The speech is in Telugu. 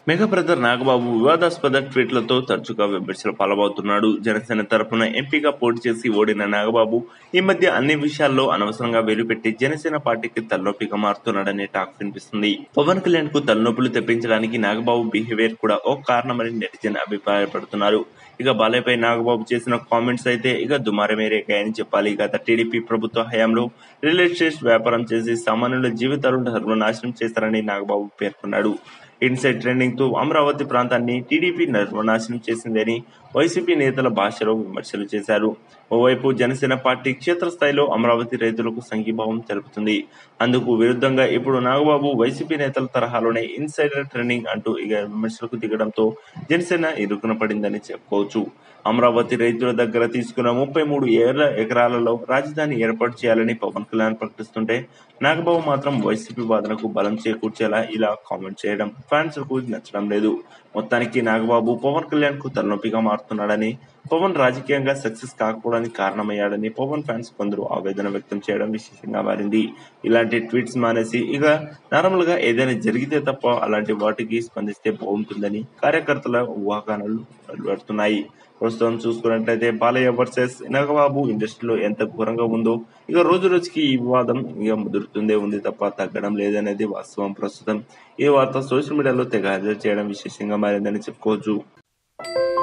మెగా బ్రదర్ నాగబాబు వివాదాస్పద ట్వీట్లతో తరచుగా విమర్శలు పాల్గొతున్నాడు జనసేన తరపున ఎంపీగా పోటీ చేసి ఓడిన నాగబాబు ఈ మధ్య అన్ని విషయాల్లో అనవసరంగా వేలుపెట్టి జనసేన పార్టీకి తలనొప్పిగా మారుతున్నాడనే టాక్ వినిపిస్తుంది పవన్ కళ్యాణ్ కు తలనొప్పులు తెప్పించడానికి నాగబాబు బిహేవియర్ కూడా ఓ కారణమని నెటిజన్ అభిప్రాయపడుతున్నారు ఇక బాలయ్యపై నాగబాబు చేసిన కామెంట్స్ అయితే ఇక దుమారమే రేగాయని చెప్పాలి గత టీడీపీ ప్రభుత్వ హయాంలో రియల్ ఎస్టేట్ వ్యాపారం చేసి సామాన్యుల జీవితాలను సర్వనాశనం చేశారని నాగబాబు పేర్కొన్నాడు ఇన్సైడ్ ట్రెండింగ్ తో అమరావతి ప్రాంతాన్ని టీడీపీ సర్వనాశనం చేసిందని వైసీపీ నేతల భాషలో విమర్శలు చేశారు ఓవైపు జనసేన పార్టీ క్షేత్రస్థాయిలో అమరావతి రైతులకు సంఘీభావం తెలుపుతుంది అందుకు విరుద్ధంగా ఇప్పుడు నాగబాబు వైసీపీ నేతల తరహాలోనే ఇన్సైడర్ ట్రెండింగ్ అంటూ ఇక విమర్శలకు దిగడంతో జనసేన ఇరుకున పడిందని చెప్పుకోవచ్చు అమరావతి రైతుల దగ్గర తీసుకున్న ముప్పై మూడు ఏళ్ల ఎకరాలలో రాజధాని ఏర్పాటు చేయాలని పవన్ కళ్యాణ్ ప్రకటిస్తుంటే నాగబాబు మాత్రం వైసీపీ వాదనకు బలం చేకూర్చేలా ఇలా కామెంట్ చేయడం ఫ్యాన్స్ కు నచ్చడం లేదు మొత్తానికి నాగబాబు పవన్ కళ్యాణ్ కు తలనొప్పిగా మారుతున్నాడని పవన్ రాజకీయంగా సక్సెస్ కాకపోవడానికి కారణమయ్యాడని పవన్ ఫ్యాన్స్ కొందరు ఆవేదన వ్యక్తం చేయడం విశేషంగా మారింది ఇలాంటి ట్వీట్స్ మానేసి ఇక నార్మల్ గా ఏదైనా జరిగితే తప్ప అలాంటి వాటికి స్పందిస్తే బాగుంటుందని కార్యకర్తల ఊహాగానాలు వెలువడుతున్నాయి ప్రస్తుతం చూసుకున్నట్లయితే బాలయ్య వర్సెస్ నాగబాబు ఇండస్ట్రీలో ఎంత ఘోరంగా ఉందో ఇక రోజు రోజుకి ఈ వివాదం ఇక ముదురుతుందే ఉంది తప్ప తగ్గడం లేదనేది వాస్తవం ప్రస్తుతం ఈ వార్త సోషల్ మీడియాలో తెగ హజరు చేయడం విశేషంగా మారిందని చెప్పుకోవచ్చు